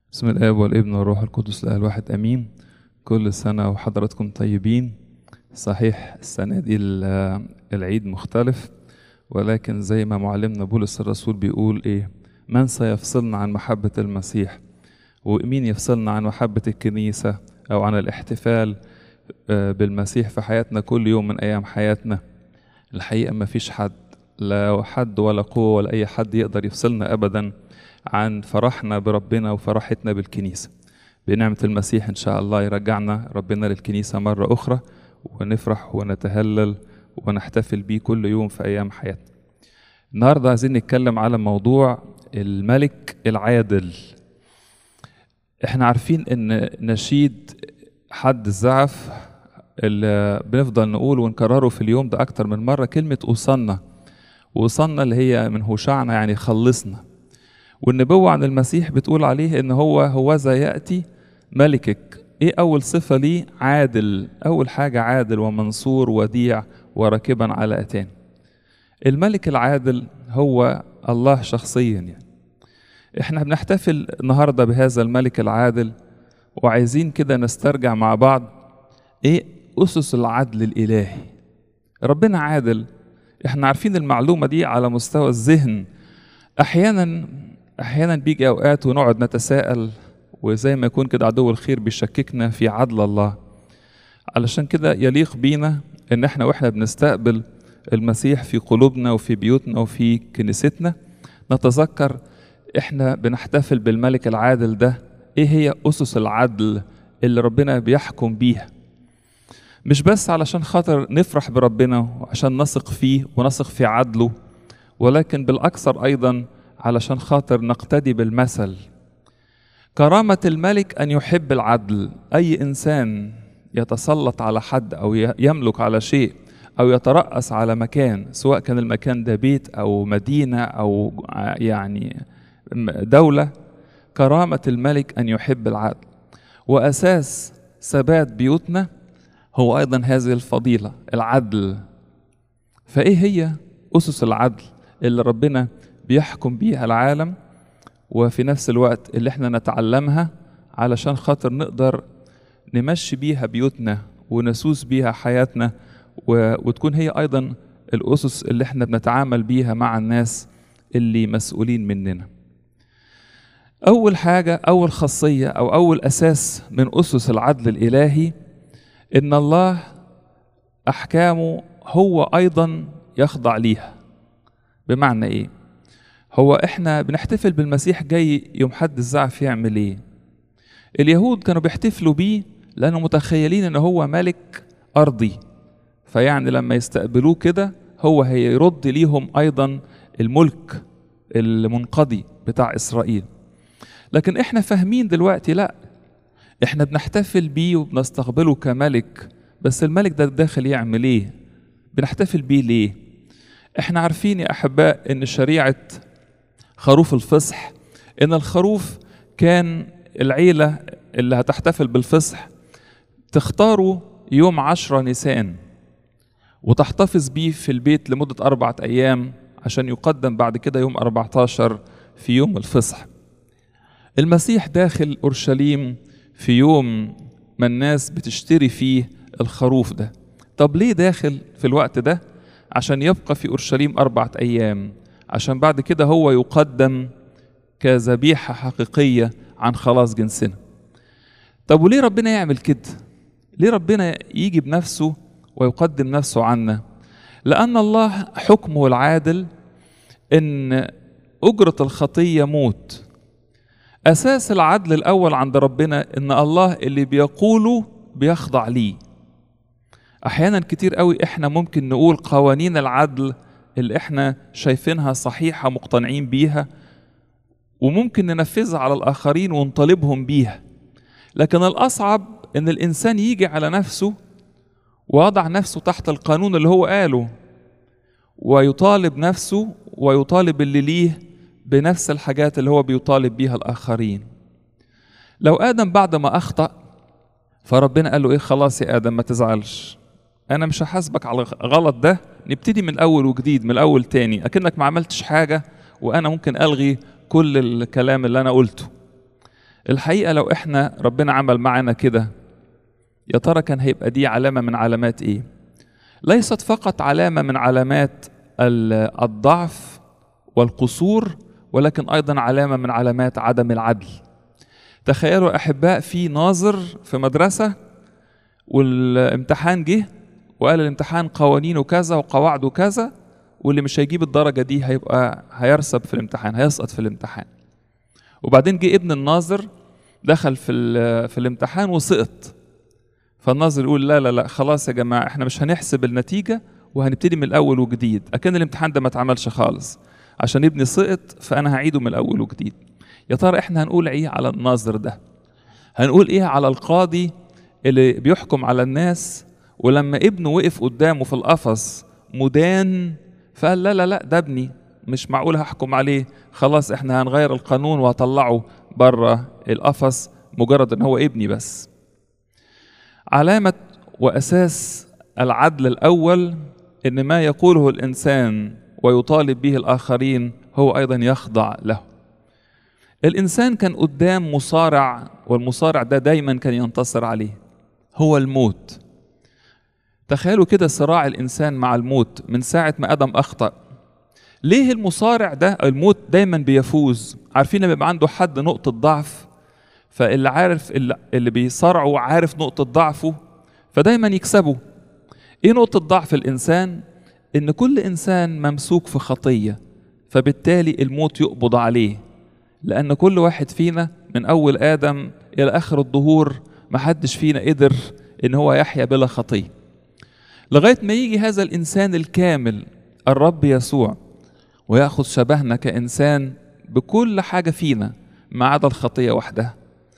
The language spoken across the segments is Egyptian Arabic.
بسم الآب والابن والروح القدس الآن الواحد أمين كل سنة وحضراتكم طيبين صحيح السنة دي ال- العيد مختلف ولكن زي ما معلمنا بولس الرسول بيقول إيه من سيفصلنا عن محبة المسيح ومين يفصلنا عن محبة الكنيسة أو عن الاحتفال آه، بالمسيح في حياتنا كل يوم من أيام حياتنا الحقيقة ما فيش حد لا حد ولا قوة ولا أي حد يقدر يفصلنا أبدا عن فرحنا بربنا وفرحتنا بالكنيسة بنعمة المسيح إن شاء الله يرجعنا ربنا للكنيسة مرة أخرى ونفرح ونتهلل ونحتفل بيه كل يوم في أيام حياتنا النهاردة عايزين نتكلم على موضوع الملك العادل احنا عارفين ان نشيد حد الزعف اللي بنفضل نقول ونكرره في اليوم ده اكتر من مرة كلمة أوصلنا وصلنا اللي هي من هوشعنا يعني خلصنا والنبوة عن المسيح بتقول عليه ان هو هوذا يأتي ملكك ايه اول صفة ليه عادل اول حاجة عادل ومنصور وديع وراكبا على اتان الملك العادل هو الله شخصيا يعني احنا بنحتفل النهارده بهذا الملك العادل وعايزين كده نسترجع مع بعض ايه اسس العدل الالهي ربنا عادل احنا عارفين المعلومه دي على مستوى الذهن احيانا احيانا بيجي اوقات ونقعد نتساءل وزي ما يكون كده عدو الخير بيشككنا في عدل الله علشان كده يليق بينا ان احنا واحنا بنستقبل المسيح في قلوبنا وفي بيوتنا وفي كنيستنا نتذكر احنا بنحتفل بالملك العادل ده ايه هي اسس العدل اللي ربنا بيحكم بيها مش بس علشان خاطر نفرح بربنا وعشان نثق فيه ونثق في عدله ولكن بالاكثر ايضا علشان خاطر نقتدي بالمثل كرامة الملك أن يحب العدل أي إنسان يتسلط على حد أو ي- يملك على شيء أو يترأس على مكان سواء كان المكان ده بيت أو مدينة أو ع- يعني م- دولة كرامة الملك أن يحب العدل وأساس ثبات بيوتنا هو أيضا هذه الفضيلة العدل فإيه هي أسس العدل اللي ربنا بيحكم بيها العالم وفي نفس الوقت اللي احنا نتعلمها علشان خاطر نقدر نمشي بيها بيوتنا ونسوس بيها حياتنا و... وتكون هي ايضا الاسس اللي احنا بنتعامل بيها مع الناس اللي مسؤولين مننا اول حاجه اول خاصيه او اول اساس من اسس العدل الالهي ان الله احكامه هو ايضا يخضع ليها بمعنى ايه هو احنا بنحتفل بالمسيح جاي يوم حد الزعف يعمل ايه اليهود كانوا بيحتفلوا بيه لانه متخيلين ان هو ملك ارضي فيعني لما يستقبلوه كده هو هيرد ليهم ايضا الملك المنقضي بتاع اسرائيل لكن احنا فاهمين دلوقتي لا احنا بنحتفل بيه وبنستقبله كملك بس الملك ده داخل يعمل ايه بنحتفل بيه ليه احنا عارفين يا احباء ان شريعه خروف الفصح ان الخروف كان العيله اللي هتحتفل بالفصح تختاروا يوم عشرة نيسان وتحتفظ بيه في البيت لمدة أربعة أيام عشان يقدم بعد كده يوم 14 في يوم الفصح المسيح داخل أورشليم في يوم ما الناس بتشتري فيه الخروف ده طب ليه داخل في الوقت ده عشان يبقى في أورشليم أربعة أيام عشان بعد كده هو يقدم كذبيحة حقيقية عن خلاص جنسنا طب وليه ربنا يعمل كده ليه ربنا يجي بنفسه ويقدم نفسه عنا لأن الله حكمه العادل إن أجرة الخطية موت أساس العدل الأول عند ربنا إن الله اللي بيقوله بيخضع ليه أحيانا كتير قوي إحنا ممكن نقول قوانين العدل اللي إحنا شايفينها صحيحة مقتنعين بيها وممكن ننفذها على الآخرين ونطالبهم بيها لكن الأصعب إن الإنسان يجي على نفسه ويضع نفسه تحت القانون اللي هو قاله ويطالب نفسه ويطالب اللي ليه بنفس الحاجات اللي هو بيطالب بيها الآخرين لو آدم بعد ما أخطأ فربنا قال له إيه خلاص يا آدم ما تزعلش أنا مش هحاسبك على غلط ده نبتدي من الأول وجديد من الأول تاني أكنك ما عملتش حاجة وأنا ممكن ألغي كل الكلام اللي أنا قلته الحقيقة لو احنا ربنا عمل معنا كده يا ترى كان هيبقى دي علامة من علامات ايه ليست فقط علامة من علامات الضعف والقصور ولكن أيضا علامة من علامات عدم العدل تخيلوا أحباء في ناظر في مدرسة والامتحان جه وقال الامتحان قوانينه كذا وقواعده كذا واللي مش هيجيب الدرجة دي هيبقى هيرسب في الامتحان هيسقط في الامتحان وبعدين جه ابن الناظر دخل في في الامتحان وسقط فالناظر يقول لا لا لا خلاص يا جماعة احنا مش هنحسب النتيجة وهنبتدي من الأول وجديد أكن الامتحان ده ما اتعملش خالص عشان ابني سقط فأنا هعيده من الأول وجديد يا ترى احنا هنقول ايه على الناظر ده هنقول ايه على القاضي اللي بيحكم على الناس ولما ابنه وقف قدامه في القفص مدان فقال لا لا لا ده ابني مش معقول هحكم عليه خلاص احنا هنغير القانون وهطلعه بره القفص مجرد ان هو ابني بس علامة وأساس العدل الأول إن ما يقوله الإنسان ويطالب به الآخرين هو أيضا يخضع له الإنسان كان قدام مصارع والمصارع ده دايما كان ينتصر عليه هو الموت تخيلوا كده صراع الإنسان مع الموت من ساعة ما آدم أخطأ ليه المصارع ده الموت دايما بيفوز عارفين لما يبقى عنده حد نقطة ضعف فاللي عارف اللي بيصارعه عارف نقطة ضعفه فدايما يكسبه ايه نقطة ضعف الإنسان إن كل إنسان ممسوك في خطية فبالتالي الموت يقبض عليه لأن كل واحد فينا من أول آدم إلى آخر الظهور محدش فينا قدر إن هو يحيا بلا خطية لغاية ما يجي هذا الإنسان الكامل الرب يسوع ويأخذ شبهنا كإنسان بكل حاجة فينا ما عدا الخطية وحدها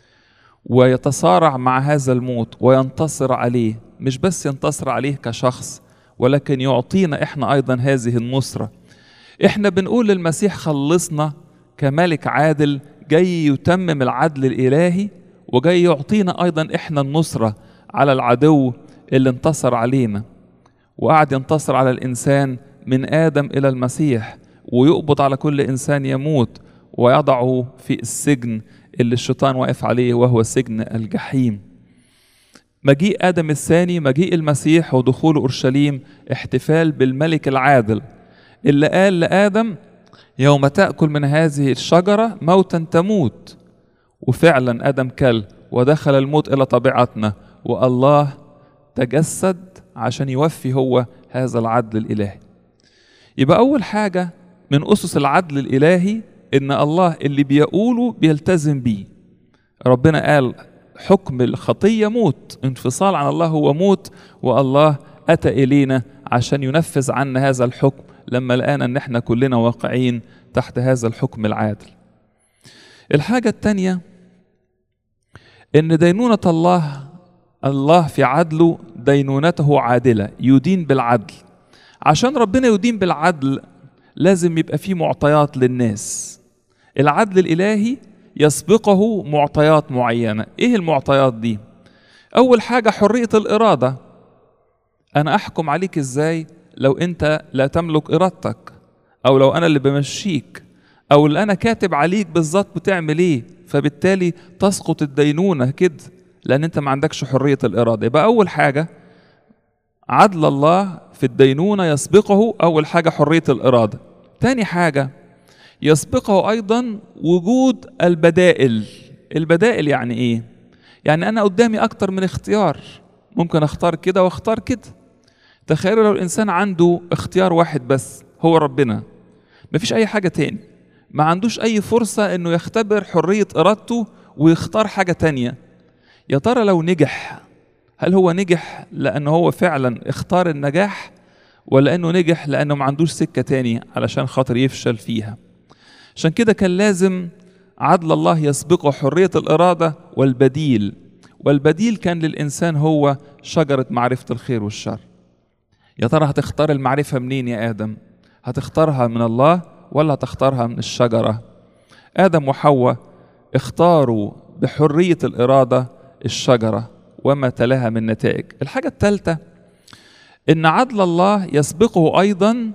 ويتصارع مع هذا الموت وينتصر عليه مش بس ينتصر عليه كشخص ولكن يعطينا احنا ايضا هذه النصره احنا بنقول للمسيح خلصنا كملك عادل جاي يتمم العدل الالهي وجاي يعطينا ايضا احنا النصره على العدو اللي انتصر علينا وقعد ينتصر على الانسان من ادم الى المسيح ويقبض على كل انسان يموت ويضعه في السجن اللي الشيطان واقف عليه وهو سجن الجحيم مجيء ادم الثاني مجيء المسيح ودخول اورشليم احتفال بالملك العادل اللي قال لادم يوم تاكل من هذه الشجره موتا تموت وفعلا ادم كل ودخل الموت الى طبيعتنا والله تجسد عشان يوفي هو هذا العدل الالهي يبقى اول حاجه من اسس العدل الالهي ان الله اللي بيقوله بيلتزم بيه ربنا قال حكم الخطيه موت انفصال عن الله هو موت والله اتى الينا عشان ينفذ عنا هذا الحكم لما لقانا ان احنا كلنا واقعين تحت هذا الحكم العادل الحاجه الثانيه ان دينونه الله الله في عدله دينونته عادله يدين بالعدل عشان ربنا يدين بالعدل لازم يبقى فيه معطيات للناس العدل الالهي يسبقه معطيات معينه ايه المعطيات دي اول حاجه حريه الاراده انا احكم عليك ازاي لو انت لا تملك ارادتك او لو انا اللي بمشيك او اللي انا كاتب عليك بالظبط بتعمل ايه فبالتالي تسقط الدينونه كده لان انت ما عندكش حريه الاراده يبقى اول حاجه عدل الله في الدينونه يسبقه اول حاجه حريه الاراده تاني حاجه يسبقه ايضا وجود البدائل البدائل يعني ايه يعني انا قدامي اكتر من اختيار ممكن اختار كده واختار كده تخيلوا لو الانسان عنده اختيار واحد بس هو ربنا مفيش اي حاجه تاني ما عندوش اي فرصه انه يختبر حريه ارادته ويختار حاجه تانية يا ترى لو نجح هل هو نجح لانه هو فعلا اختار النجاح ولا انه نجح لانه ما عندوش سكه تاني علشان خاطر يفشل فيها عشان كده كان لازم عدل الله يسبقه حرية الإرادة والبديل والبديل كان للإنسان هو شجرة معرفة الخير والشر يا ترى هتختار المعرفة منين يا آدم هتختارها من الله ولا هتختارها من الشجرة آدم وحواء اختاروا بحرية الإرادة الشجرة وما تلاها من نتائج الحاجة الثالثة إن عدل الله يسبقه أيضا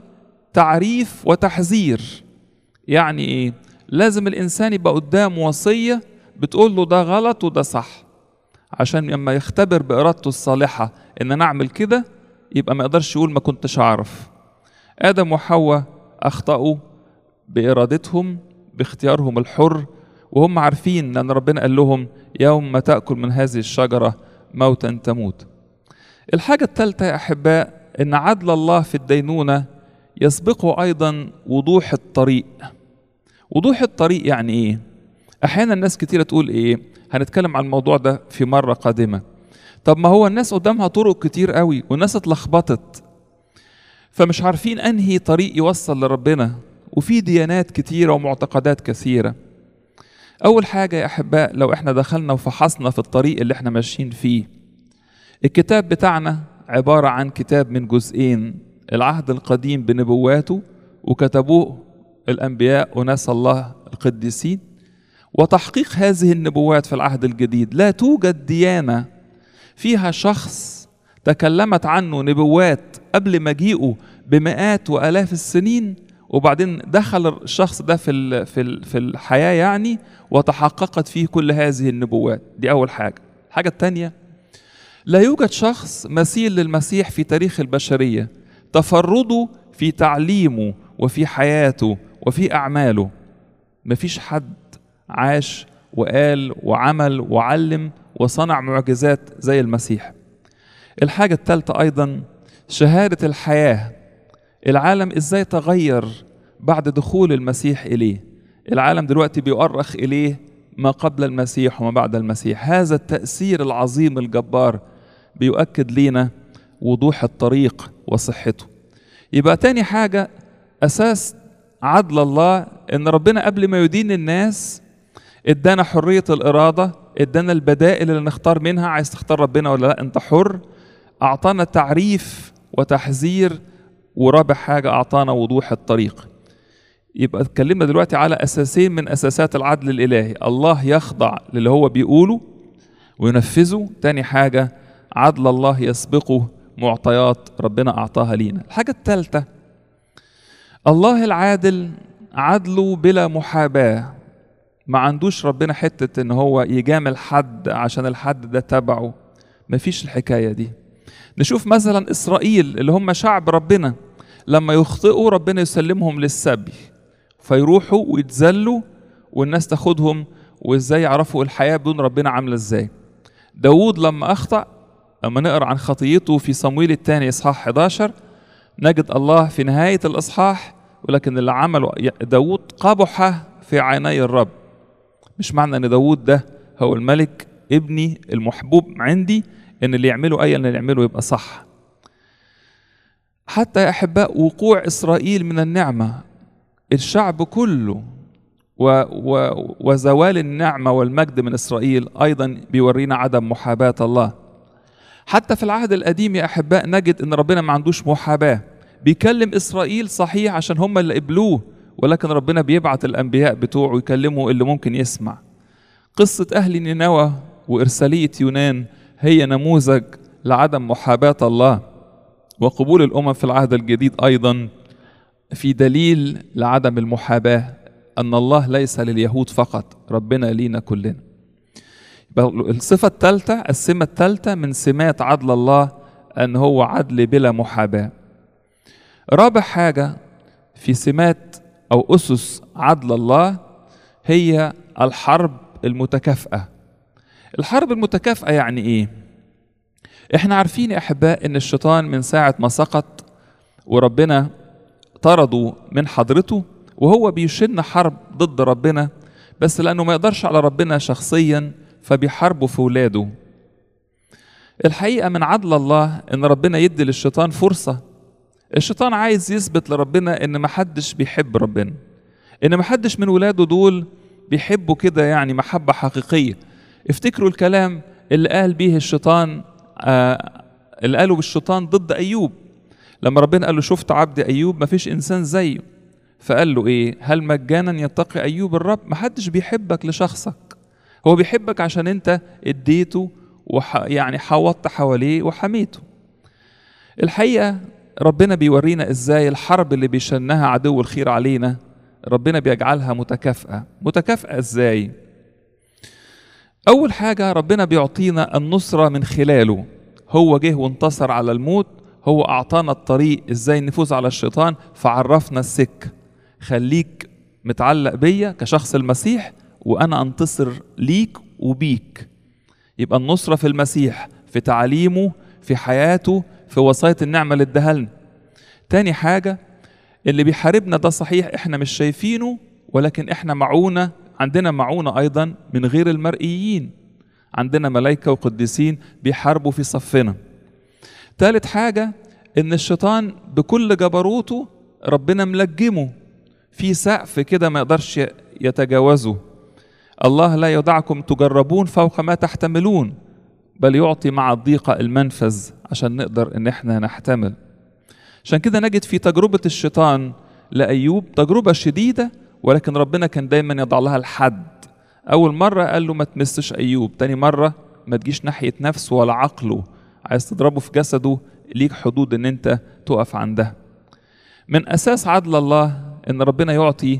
تعريف وتحذير يعني ايه لازم الانسان يبقى قدامه وصيه بتقول له ده غلط وده صح عشان لما يختبر بإرادته الصالحة إن أنا أعمل كده يبقى ما يقدرش يقول ما كنتش أعرف آدم وحواء أخطأوا بإرادتهم باختيارهم الحر وهم عارفين لأن ربنا قال لهم يوم ما تأكل من هذه الشجرة موتا تموت الحاجة الثالثة يا أحباء إن عدل الله في الدينونة يسبقه أيضا وضوح الطريق وضوح الطريق يعني إيه؟ أحيانا الناس كتيرة تقول إيه؟ هنتكلم عن الموضوع ده في مرة قادمة طب ما هو الناس قدامها طرق كتير قوي والناس اتلخبطت فمش عارفين أنهي طريق يوصل لربنا وفي ديانات كتيرة ومعتقدات كثيرة أول حاجة يا أحباء لو إحنا دخلنا وفحصنا في الطريق اللي إحنا ماشيين فيه الكتاب بتاعنا عبارة عن كتاب من جزئين العهد القديم بنبواته وكتبوه الأنبياء وناس الله القديسين وتحقيق هذه النبوات في العهد الجديد لا توجد ديانة فيها شخص تكلمت عنه نبوات قبل مجيئه بمئات وآلاف السنين وبعدين دخل الشخص ده في في في الحياه يعني وتحققت فيه كل هذه النبوات دي اول حاجه الحاجه الثانيه لا يوجد شخص مثيل للمسيح في تاريخ البشريه تفرده في تعليمه وفي حياته وفي اعماله مفيش حد عاش وقال وعمل وعلم وصنع معجزات زي المسيح الحاجه الثالثه ايضا شهاده الحياه العالم ازاي تغير بعد دخول المسيح اليه العالم دلوقتي بيؤرخ اليه ما قبل المسيح وما بعد المسيح هذا التاثير العظيم الجبار بيؤكد لينا وضوح الطريق وصحته يبقى تاني حاجه اساس عدل الله ان ربنا قبل ما يدين الناس ادانا حريه الاراده ادانا البدائل اللي نختار منها عايز تختار ربنا ولا لا انت حر اعطانا تعريف وتحذير ورابع حاجة أعطانا وضوح الطريق يبقى اتكلمنا دلوقتي على أساسين من أساسات العدل الإلهي الله يخضع للي هو بيقوله وينفذه تاني حاجة عدل الله يسبقه معطيات ربنا أعطاها لينا الحاجة الثالثة الله العادل عدله بلا محاباة ما عندوش ربنا حتة ان هو يجامل حد عشان الحد ده تبعه مفيش الحكاية دي نشوف مثلا اسرائيل اللي هم شعب ربنا لما يخطئوا ربنا يسلمهم للسبي فيروحوا ويتذلوا والناس تاخدهم وازاي يعرفوا الحياه بدون ربنا عامله ازاي داود لما اخطا لما نقرا عن خطيته في صمويل الثاني اصحاح 11 نجد الله في نهايه الاصحاح ولكن اللي عمله داود قبح في عيني الرب مش معنى ان داود ده هو الملك ابني المحبوب عندي ان اللي يعمله اي اللي يعمله يبقى صح حتى يا احباء وقوع اسرائيل من النعمه الشعب كله و و وزوال النعمه والمجد من اسرائيل ايضا بيورينا عدم محاباه الله حتى في العهد القديم يا احباء نجد ان ربنا ما عندوش محاباه بيكلم اسرائيل صحيح عشان هم اللي قبلوه ولكن ربنا بيبعت الانبياء بتوعه يكلموا اللي ممكن يسمع قصه اهل نينوى وارساليه يونان هي نموذج لعدم محاباة الله وقبول الأمم في العهد الجديد أيضا في دليل لعدم المحاباة أن الله ليس لليهود فقط ربنا لينا كلنا الصفة الثالثة السمة الثالثة من سمات عدل الله أن هو عدل بلا محاباة رابع حاجة في سمات أو أسس عدل الله هي الحرب المتكافئة الحرب المتكافئة يعني إيه؟ إحنا عارفين يا أحباء إن الشيطان من ساعة ما سقط وربنا طرده من حضرته وهو بيشن حرب ضد ربنا بس لأنه ما يقدرش على ربنا شخصيا فبيحاربوا في ولاده الحقيقة من عدل الله إن ربنا يدي للشيطان فرصة الشيطان عايز يثبت لربنا إن محدش بيحب ربنا إن محدش من ولاده دول بيحبوا كده يعني محبة حقيقية افتكروا الكلام اللي قال به الشيطان آه اللي قاله بالشيطان ضد أيوب لما ربنا قال له شفت عبد أيوب ما فيش إنسان زيه فقال له إيه هل مجانا يتقي أيوب الرب محدش بيحبك لشخصك هو بيحبك عشان أنت اديته وح يعني حوطت حواليه وحميته الحقيقة ربنا بيورينا ازاي الحرب اللي بيشنها عدو الخير علينا ربنا بيجعلها متكافئة متكافئة ازاي أول حاجة ربنا بيعطينا النصرة من خلاله هو جه وانتصر على الموت هو أعطانا الطريق إزاي نفوز على الشيطان فعرفنا السكة خليك متعلق بيا كشخص المسيح وأنا أنتصر ليك وبيك يبقى النصرة في المسيح في تعليمه في حياته في وصاية النعمة اللي اداها لنا تاني حاجة اللي بيحاربنا ده صحيح احنا مش شايفينه ولكن احنا معونة عندنا معونة أيضا من غير المرئيين عندنا ملائكة وقديسين بيحاربوا في صفنا تالت حاجة إن الشيطان بكل جبروته ربنا ملجمه في سقف كده ما يقدرش يتجاوزه الله لا يدعكم تجربون فوق ما تحتملون بل يعطي مع الضيقة المنفذ عشان نقدر إن احنا نحتمل عشان كده نجد في تجربة الشيطان لأيوب تجربة شديدة ولكن ربنا كان دايما يضع لها الحد أول مرة قال له ما تمسش أيوب تاني مرة ما تجيش ناحية نفسه ولا عقله عايز تضربه في جسده ليك حدود ان انت تقف عندها من اساس عدل الله ان ربنا يعطي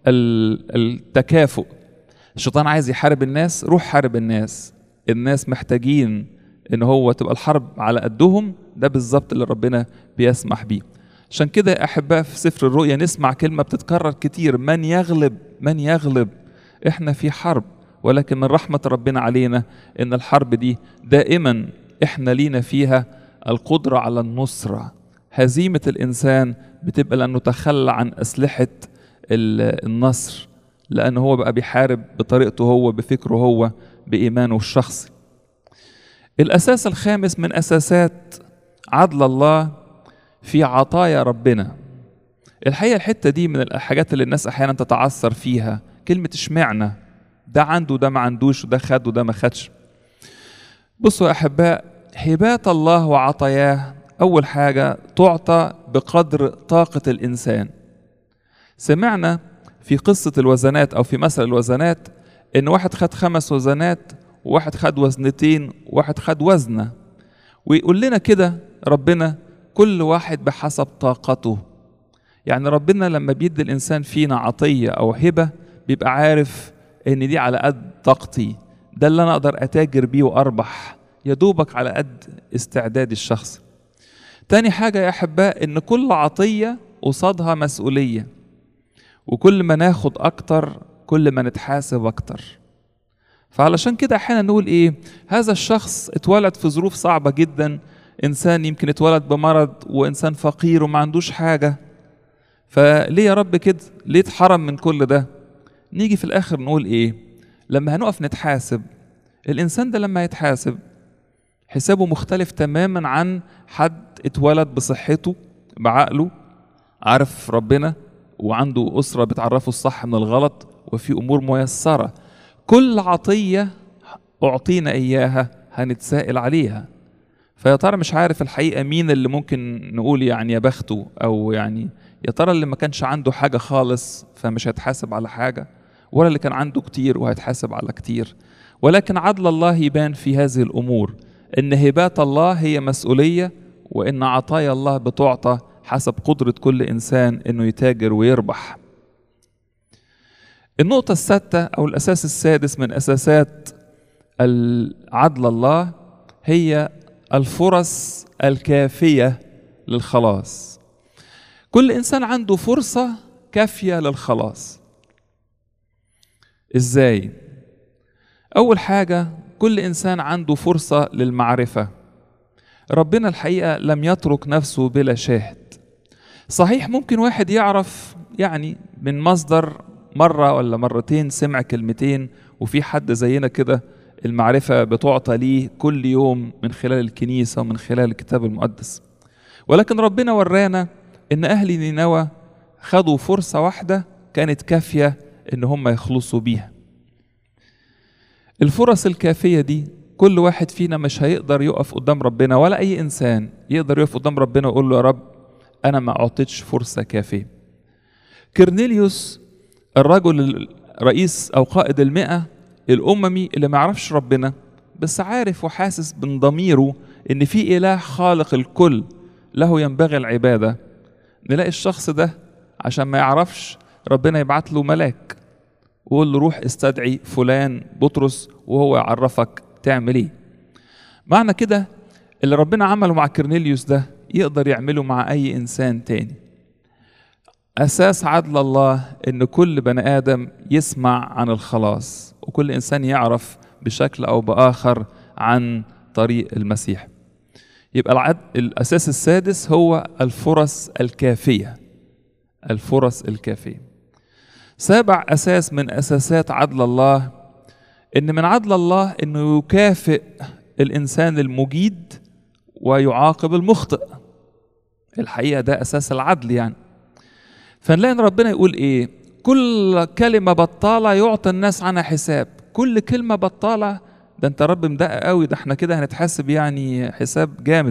التكافؤ الشيطان عايز يحارب الناس روح حارب الناس الناس محتاجين ان هو تبقى الحرب على قدهم ده بالظبط اللي ربنا بيسمح بيه عشان كده يا احباء في سفر الرؤيا نسمع كلمه بتتكرر كتير من يغلب من يغلب احنا في حرب ولكن من رحمه ربنا علينا ان الحرب دي دائما احنا لينا فيها القدره على النصره هزيمه الانسان بتبقى لانه تخلى عن اسلحه النصر لانه هو بقى بيحارب بطريقته هو بفكره هو بايمانه الشخصي الاساس الخامس من اساسات عدل الله في عطايا ربنا الحقيقه الحته دي من الحاجات اللي الناس احيانا تتعثر فيها كلمه اشمعنى ده عنده ده ما عندوش وده خد وده ما خدش بصوا يا احباء هبات الله وعطاياه اول حاجه تعطى بقدر طاقه الانسان سمعنا في قصه الوزنات او في مثل الوزنات ان واحد خد خمس وزنات وواحد خد وزنتين وواحد خد وزنه ويقول لنا كده ربنا كل واحد بحسب طاقته يعني ربنا لما بيدي الانسان فينا عطيه او هبه بيبقى عارف ان دي على قد طاقتي ده اللي انا اقدر اتاجر بيه واربح يا دوبك على قد استعدادي الشخصي تاني حاجة يا أحباء إن كل عطية قصادها مسؤولية وكل ما ناخد أكتر كل ما نتحاسب أكتر فعلشان كده أحيانا نقول إيه هذا الشخص اتولد في ظروف صعبة جدا إنسان يمكن اتولد بمرض وإنسان فقير وما عندوش حاجة فليه يا رب كده ليه اتحرم من كل ده نيجي في الآخر نقول إيه لما هنقف نتحاسب الإنسان ده لما يتحاسب حسابه مختلف تماما عن حد اتولد بصحته بعقله عارف ربنا وعنده أسرة بتعرفه الصح من الغلط وفي أمور ميسرة كل عطية أعطينا إياها هنتسائل عليها فيا ترى مش عارف الحقيقة مين اللي ممكن نقول يعني يا بخته أو يعني يا ترى اللي ما كانش عنده حاجة خالص فمش هيتحاسب على حاجة ولا اللي كان عنده كتير وهيتحاسب على كتير ولكن عدل الله يبان في هذه الأمور ان هبات الله هي مسؤوليه وان عطايا الله بتعطى حسب قدره كل انسان انه يتاجر ويربح النقطه السادسه او الاساس السادس من اساسات عدل الله هي الفرص الكافيه للخلاص كل انسان عنده فرصه كافيه للخلاص ازاي اول حاجه كل انسان عنده فرصه للمعرفه ربنا الحقيقه لم يترك نفسه بلا شاهد صحيح ممكن واحد يعرف يعني من مصدر مره ولا مرتين سمع كلمتين وفي حد زينا كده المعرفه بتعطى ليه كل يوم من خلال الكنيسه ومن خلال الكتاب المقدس ولكن ربنا ورانا ان اهل نينوى خدوا فرصه واحده كانت كافيه ان هم يخلصوا بيها الفرص الكافية دي كل واحد فينا مش هيقدر يقف قدام ربنا ولا أي إنسان يقدر يقف قدام ربنا ويقول له يا رب أنا ما أعطيتش فرصة كافية كرنيليوس الرجل الرئيس أو قائد المئة الأممي اللي ما يعرفش ربنا بس عارف وحاسس من ضميره إن في إله خالق الكل له ينبغي العبادة نلاقي الشخص ده عشان ما يعرفش ربنا يبعت له ملاك وقول له روح استدعي فلان بطرس وهو يعرفك تعمل ايه معنى كده اللي ربنا عمله مع كرنيليوس ده يقدر يعمله مع اي انسان تاني اساس عدل الله ان كل بني ادم يسمع عن الخلاص وكل انسان يعرف بشكل او باخر عن طريق المسيح يبقى العد... الاساس السادس هو الفرص الكافيه الفرص الكافيه سابع اساس من اساسات عدل الله ان من عدل الله انه يكافئ الانسان المجيد ويعاقب المخطئ الحقيقه ده اساس العدل يعني فنلاقي ان ربنا يقول ايه كل كلمه بطاله يعطي الناس عنها حساب كل كلمه بطاله ده انت رب مدقق قوي ده احنا كده هنتحاسب يعني حساب جامد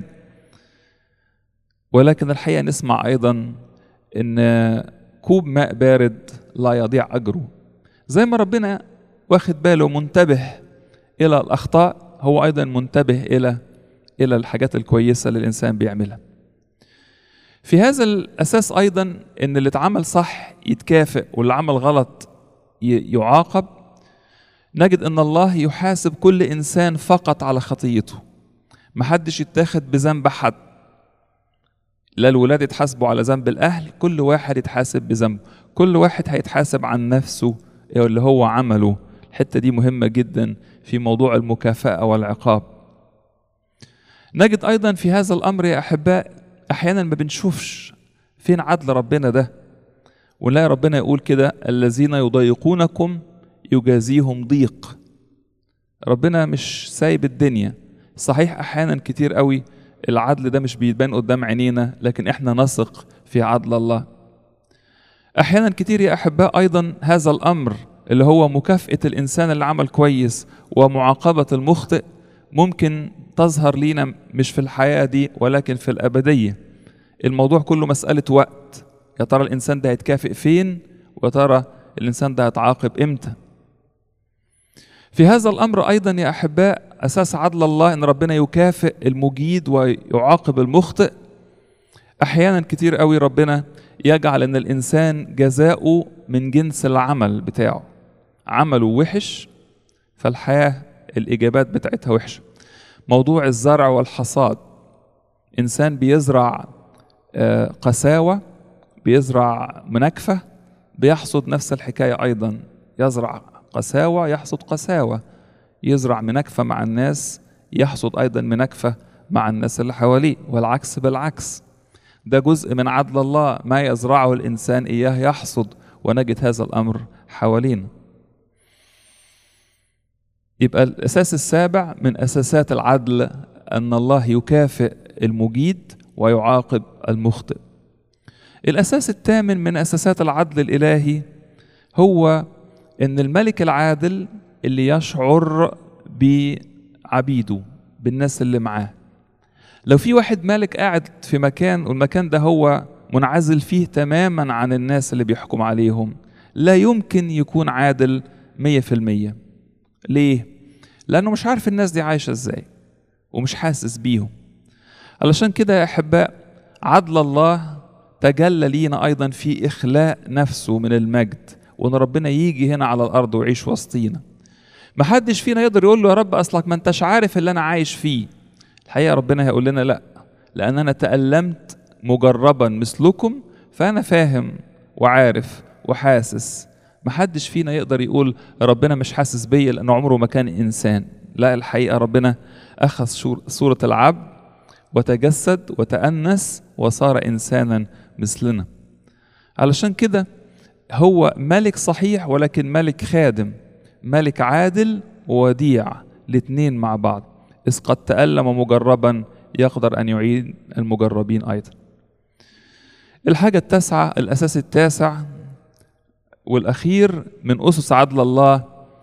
ولكن الحقيقه نسمع ايضا ان كوب ماء بارد لا يضيع اجره زي ما ربنا واخد باله منتبه الى الاخطاء هو ايضا منتبه الى الى الحاجات الكويسه اللي الانسان بيعملها في هذا الاساس ايضا ان اللي اتعمل صح يتكافئ واللي عمل غلط يعاقب نجد ان الله يحاسب كل انسان فقط على خطيته محدش يتاخد بذنب حد لا الولاد يتحاسبوا على ذنب الاهل كل واحد يتحاسب بذنبه كل واحد هيتحاسب عن نفسه اللي هو عمله الحته دي مهمه جدا في موضوع المكافاه والعقاب نجد ايضا في هذا الامر يا احباء احيانا ما بنشوفش فين عدل ربنا ده ونلاقي ربنا يقول كده الذين يضايقونكم يجازيهم ضيق ربنا مش سايب الدنيا صحيح احيانا كتير قوي العدل ده مش بيبان قدام عينينا لكن احنا نثق في عدل الله احيانا كتير يا احباء ايضا هذا الامر اللي هو مكافاه الانسان اللي عمل كويس ومعاقبه المخطئ ممكن تظهر لينا مش في الحياه دي ولكن في الابديه الموضوع كله مساله وقت يا ترى الانسان ده هيتكافئ فين ويا ترى الانسان ده هيتعاقب امتى في هذا الامر ايضا يا احباء اساس عدل الله ان ربنا يكافئ المجيد ويعاقب المخطئ احيانا كتير قوي ربنا يجعل ان الانسان جزاؤه من جنس العمل بتاعه عمله وحش فالحياه الاجابات بتاعتها وحشه موضوع الزرع والحصاد انسان بيزرع قساوه بيزرع مناكفه بيحصد نفس الحكايه ايضا يزرع قساوه يحصد قساوه يزرع مناكفه مع الناس يحصد ايضا مناكفه مع الناس اللي حواليه والعكس بالعكس ده جزء من عدل الله ما يزرعه الانسان اياه يحصد ونجد هذا الامر حوالينا يبقى الاساس السابع من اساسات العدل ان الله يكافئ المجيد ويعاقب المخطئ الاساس الثامن من اساسات العدل الالهي هو ان الملك العادل اللي يشعر بعبيده بالناس اللي معاه لو في واحد مالك قاعد في مكان والمكان ده هو منعزل فيه تماما عن الناس اللي بيحكم عليهم لا يمكن يكون عادل مية في المية ليه؟ لأنه مش عارف الناس دي عايشة ازاي ومش حاسس بيهم علشان كده يا أحباء عدل الله تجلى لينا أيضا في إخلاء نفسه من المجد وإن ربنا يجي هنا على الأرض ويعيش وسطينا محدش فينا يقدر يقول له يا رب أصلك ما أنتش عارف اللي أنا عايش فيه الحقيقة ربنا هيقول لنا لا لأن أنا تألمت مجربا مثلكم فأنا فاهم وعارف وحاسس محدش فينا يقدر يقول ربنا مش حاسس بيا لأنه عمره ما كان إنسان لا الحقيقة ربنا أخذ صورة العبد وتجسد وتأنس وصار إنسانا مثلنا علشان كده هو ملك صحيح ولكن ملك خادم ملك عادل ووديع الاثنين مع بعض إذ قد تألم مجربا يقدر أن يعين المجربين أيضا الحاجة التاسعة الأساس التاسع والأخير من أسس عدل الله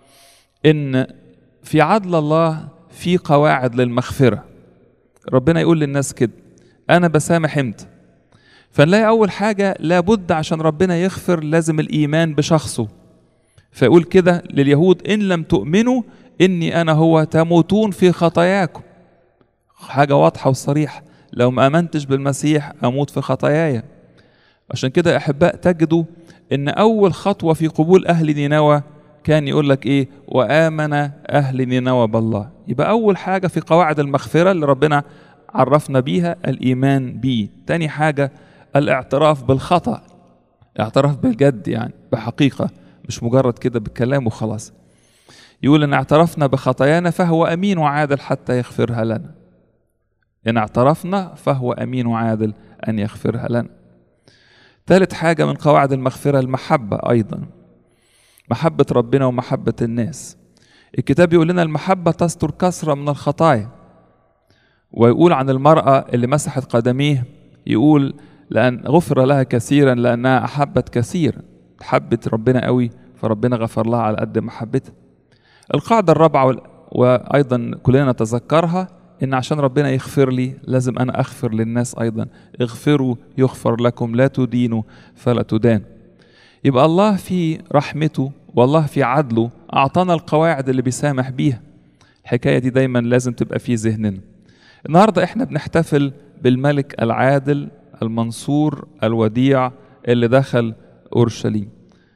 إن في عدل الله في قواعد للمغفرة ربنا يقول للناس كده أنا بسامح إمتى فنلاقي أول حاجة لابد عشان ربنا يغفر لازم الإيمان بشخصه فيقول كده لليهود إن لم تؤمنوا إني أنا هو تموتون في خطاياكم حاجة واضحة وصريحة لو ما آمنتش بالمسيح أموت في خطاياي عشان كده يا أحباء تجدوا إن أول خطوة في قبول أهل نينوى كان يقول لك ايه وامن اهل نينوى بالله يبقى اول حاجه في قواعد المغفره اللي ربنا عرفنا بيها الايمان بيه تاني حاجه الاعتراف بالخطا اعتراف بالجد يعني بحقيقه مش مجرد كده بالكلام وخلاص يقول ان اعترفنا بخطايانا فهو امين وعادل حتى يغفرها لنا ان اعترفنا فهو امين وعادل ان يغفرها لنا ثالث حاجه من قواعد المغفره المحبه ايضا محبه ربنا ومحبه الناس الكتاب يقول لنا المحبه تستر كثره من الخطايا ويقول عن المراه اللي مسحت قدميه يقول لان غفر لها كثيرا لانها احبت كثير حبت ربنا قوي فربنا غفر لها على قد محبتها القاعده الرابعه وايضا كلنا نتذكرها ان عشان ربنا يغفر لي لازم انا اغفر للناس ايضا اغفروا يغفر لكم لا تدينوا فلا تدان يبقى الله في رحمته والله في عدله اعطانا القواعد اللي بيسامح بيها الحكايه دي دايما لازم تبقى في ذهننا النهارده احنا بنحتفل بالملك العادل المنصور الوديع اللي دخل اورشليم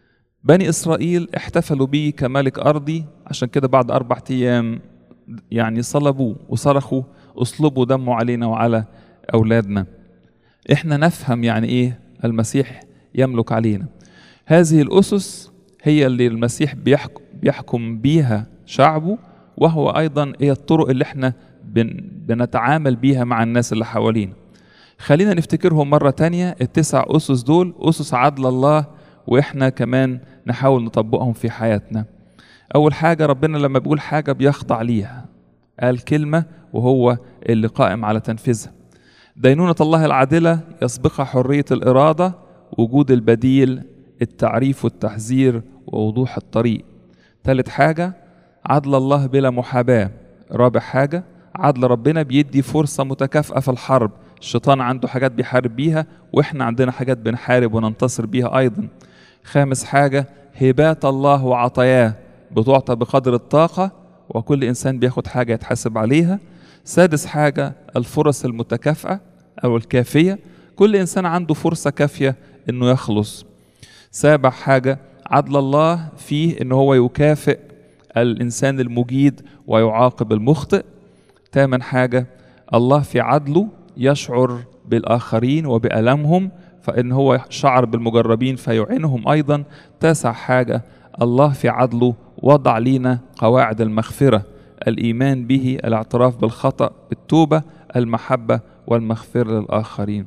بني اسرائيل احتفلوا بيه كملك ارضي عشان كده بعد اربع ايام يعني صلبوه وصرخوا اصلبوا دمه علينا وعلى اولادنا احنا نفهم يعني ايه المسيح يملك علينا هذه الاسس هي اللي المسيح بيحكم, بيحكم بيها شعبه وهو ايضا هي الطرق اللي احنا بن بنتعامل بيها مع الناس اللي حوالينا خلينا نفتكرهم مرة تانية التسع أسس دول أسس عدل الله وإحنا كمان نحاول نطبقهم في حياتنا أول حاجة ربنا لما بيقول حاجة بيخضع ليها قال كلمة وهو اللي قائم على تنفيذها دينونة الله العادلة يسبقها حرية الإرادة وجود البديل التعريف والتحذير ووضوح الطريق ثالث حاجة عدل الله بلا محاباة رابع حاجة عدل ربنا بيدي فرصة متكافئة في الحرب الشيطان عنده حاجات بيحارب بيها واحنا عندنا حاجات بنحارب وننتصر بيها ايضا خامس حاجة هبات الله وعطاياه بتعطى بقدر الطاقة وكل إنسان بياخد حاجة يتحاسب عليها سادس حاجة الفرص المتكافئة أو الكافية كل إنسان عنده فرصة كافية إنه يخلص سابع حاجة عدل الله فيه إن هو يكافئ الإنسان المجيد ويعاقب المخطئ ثامن حاجة الله في عدله يشعر بالآخرين وبألمهم فإن هو شعر بالمجربين فيعينهم أيضا تاسع حاجة الله في عدله وضع لينا قواعد المغفرة الإيمان به الاعتراف بالخطأ بالتوبة المحبة والمغفرة للآخرين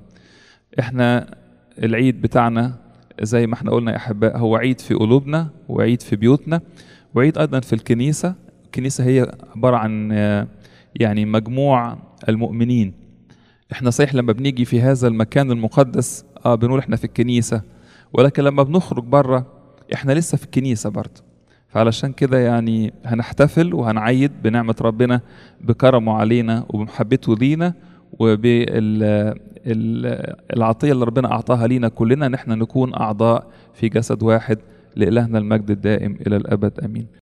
احنا العيد بتاعنا زي ما احنا قلنا يا أحباء هو عيد في قلوبنا وعيد في بيوتنا وعيد أيضا في الكنيسة الكنيسة هي عبارة عن يعني مجموع المؤمنين احنا صحيح لما بنيجي في هذا المكان المقدس اه بنقول احنا في الكنيسة ولكن لما بنخرج بره احنا لسه في الكنيسة برضه فعلشان كده يعني هنحتفل وهنعيد بنعمة ربنا بكرمه علينا وبمحبته لينا وبالعطية اللي ربنا أعطاها لينا كلنا نحن نكون أعضاء في جسد واحد لإلهنا المجد الدائم إلى الأبد أمين